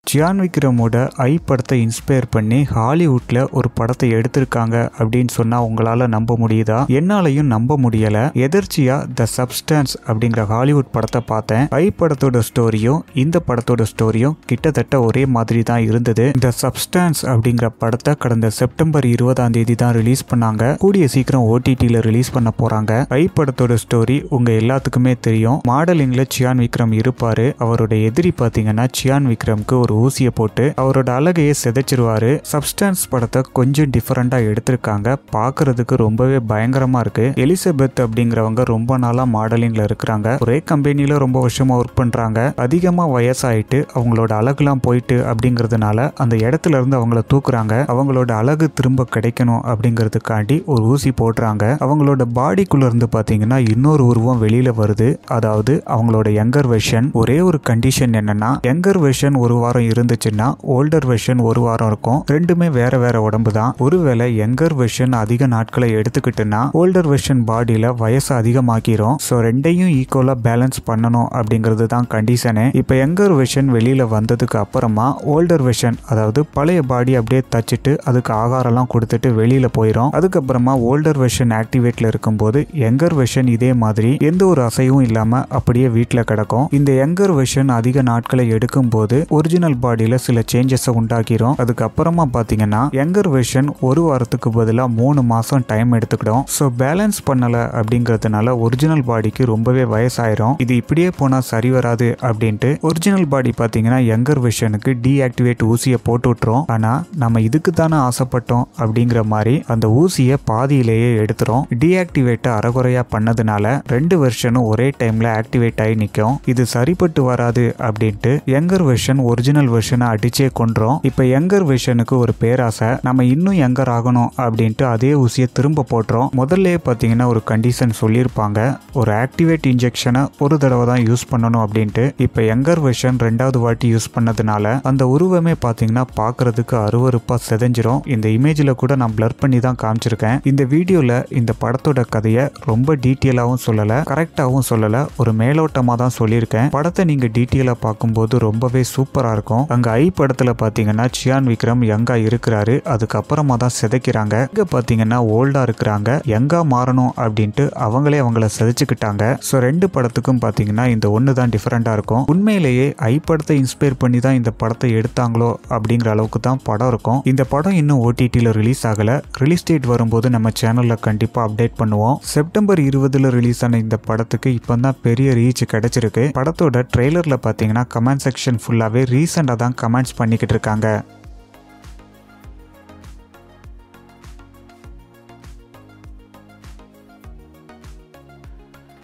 cyan விக்ரமோட ஐ படத்தை inspire பண்ணி ஹாலிவுட்ல ஒரு படத்தை எடுத்திருக்காங்க அப்படின்னு சொன்னா உங்களால நம்ப முடியுதா என்னாலையும் நம்ப முடியல எதர்ச்சியா த சப்ஸ்டன்ஸ் அப்படிங்கிற ஹாலிவுட் படத்தை பார்த்தேன் ஐ படத்தோட ஸ்டோரியும் இந்த படத்தோட ஸ்டோரியும் கிட்டத்தட்ட ஒரே மாதிரி தான் இருந்தது த சப்ஸ்டன்ஸ் அப்படிங்கிற படத்தை கடந்த செப்டம்பர் இருபதாம் தேதி தான் ரிலீஸ் பண்ணாங்க கூடிய சீக்கிரம் ஓடிடியில் ரிலீஸ் பண்ண போறாங்க ஐ படத்தோட ஸ்டோரி உங்க எல்லாத்துக்குமே தெரியும் மாடலிங்ல சியான் விக்ரம் இருப்பாரு அவரோட எதிரி பாத்தீங்கன்னா சியான் விக்ரம்க்கு ஒரு ஊசியை போட்டு அவரோட அழகையே சிதைச்சிருவாரு சப்ஸ்டன்ஸ் படத்தை கொஞ்சம் டிஃபரெண்டா எடுத்திருக்காங்க பார்க்கிறதுக்கு ரொம்பவே பயங்கரமா இருக்கு எலிசபெத் அப்படிங்கிறவங்க ரொம்ப நாளா மாடலிங்ல இருக்கிறாங்க ஒரே கம்பெனில ரொம்ப வருஷமா ஒர்க் பண்றாங்க அதிகமா வயசாயிட்டு அவங்களோட அழகுலாம் போயிட்டு அப்படிங்கிறதுனால அந்த இடத்துல இருந்து அவங்கள தூக்குறாங்க அவங்களோட அழகு திரும்ப கிடைக்கணும் அப்படிங்கிறதுக்காண்டி ஒரு ஊசி போடுறாங்க அவங்களோட பாடிக்குள்ள இருந்து பாத்தீங்கன்னா இன்னொரு உருவம் வெளியில வருது அதாவது அவங்களோட யங்கர் வெர்ஷன் ஒரே ஒரு கண்டிஷன் என்னன்னா யங்கர் வெர்ஷன் ஒரு வாரம் இருந்துச்சுன்னா ஓல்டர் வெர்ஷன் ஒரு வாரம் இருக்கும் ரெண்டுமே வேற வேற உடம்பு தான் ஒருவேளை யங்கர் வெர்ஷன் அதிக நாட்களை எடுத்துக்கிட்டுனா ஓல்டர் வெர்ஷன் பாடியில வயசு அதிகமாக்கிரும் ஸோ ரெண்டையும் ஈக்குவலா பேலன்ஸ் பண்ணணும் அப்படிங்கிறது தான் கண்டிஷனு இப்போ யங்கர் வெர்ஷன் வெளியில வந்ததுக்கு அப்புறமா ஓல்டர் வெர்ஷன் அதாவது பழைய பாடி அப்படியே தச்சுட்டு அதுக்கு ஆகாரம்லாம் கொடுத்துட்டு வெளியில போயிடும் அதுக்கப்புறமா ஓல்டர் வெர்ஷன் ஆக்டிவேட்ல இருக்கும்போது யங்கர் வெர்ஷன் இதே மாதிரி எந்த ஒரு அசைவும் இல்லாம அப்படியே வீட்டில் கிடக்கும் இந்த யங்கர் வெர்ஷன் அதிக நாட்களை எடுக்கும்போது ஒரிஜினல் பாடியில சில சேஞ்சஸை உண்டாக்கிரும் அதுக்கப்புறமா பாத்தீங்கன்னா யங்கர் வெர்ஷன் ஒரு வாரத்துக்கு பதிலாக மூணு மாசம் டைம் எடுத்துக்கிடும் ஸோ பேலன்ஸ் பண்ணல அப்படிங்கிறதுனால ஒரிஜினல் பாடிக்கு ரொம்பவே வயசாயிரும் இது இப்படியே போனா சரி வராது அப்படின்ட்டு ஒரிஜினல் பாடி பாத்தீங்கன்னா யங்கர் வெர்ஷனுக்கு டீஆக்டிவேட் ஊசியை போட்டு விட்டுரும் ஆனா நம்ம இதுக்கு தானே ஆசைப்பட்டோம் அப்படிங்கிற மாதிரி அந்த ஊசியை பாதியிலேயே எடுத்துரும் டீஆக்டிவேட்டை அறகுறையா பண்ணதுனால ரெண்டு வெர்ஷனும் ஒரே டைம்ல ஆக்டிவேட் ஆகி நிற்கும் இது சரிப்பட்டு வராது அப்படின்ட்டு யங்கர் வெர்ஷன் ஒரிஜினல் வெர்ஷனை அடிச்சே கொன்றோம் இப்போ யங்கர் வெர்ஷனுக்கு ஒரு பேராசை நம்ம இன்னும் யங்கர் ஆகணும் அப்படின்ட்டு அதே ஊசியை திரும்ப போட்டுறோம் முதல்லயே பார்த்தீங்கன்னா ஒரு கண்டிஷன் சொல்லியிருப்பாங்க ஒரு ஆக்டிவேட் இன்ஜெக்ஷனை ஒரு தடவை தான் யூஸ் பண்ணணும் அப்படின்ட்டு இப்போ யங்கர் வெர்ஷன் ரெண்டாவது வாட்டி யூஸ் பண்ணதுனால அந்த உருவமே பார்த்தீங்கன்னா பார்க்கறதுக்கு அருவருப்பாக செதஞ்சிரும் இந்த இமேஜில் கூட நான் பிளர் பண்ணி தான் காமிச்சிருக்கேன் இந்த வீடியோவில் இந்த படத்தோட கதையை ரொம்ப டீட்டெயிலாகவும் சொல்லலை கரெக்டாகவும் சொல்லலை ஒரு மேலோட்டமாக தான் சொல்லியிருக்கேன் படத்தை நீங்கள் டீட்டெயிலாக பார்க்கும்போது ரொம்பவே சூப்பராக இருக்கும் அங்கே ஐ படத்தில் பார்த்தீங்கன்னா சியான் விக்ரம் யங்கா இருக்கிறாரு அதுக்கப்புறமா தான் சிதைக்கிறாங்க இங்கே பார்த்தீங்கன்னா ஓல்டாக இருக்கிறாங்க யங்கா மாறணும் அப்படின்ட்டு அவங்களே அவங்கள சிதைச்சுக்கிட்டாங்க ஸோ ரெண்டு படத்துக்கும் பார்த்தீங்கன்னா இந்த ஒன்று தான் டிஃப்ரெண்ட்டாக இருக்கும் உண்மையிலேயே ஐ படத்தை இன்ஸ்பயர் பண்ணி தான் இந்த படத்தை எடுத்தாங்களோ அப்படிங்கிற அளவுக்கு தான் படம் இருக்கும் இந்த படம் இன்னும் ஓடிடியில் ரிலீஸ் ஆகலை ரிலீஸ் டேட் வரும்போது நம்ம சேனலில் கண்டிப்பாக அப்டேட் பண்ணுவோம் செப்டம்பர் இருபதுல ரிலீஸ் ஆன இந்த படத்துக்கு இப்போ தான் பெரிய ரீச் கிடைச்சிருக்கு படத்தோட ட்ரெய்லரில் பார்த்தீங்கன்னா கமெண்ட் செக்ஷன் ஃபுல்லாகவே ரீசெண்டாக தான் கமெண்ட்ஸ் பண்ணிக்கிட்டு இருக்காங்க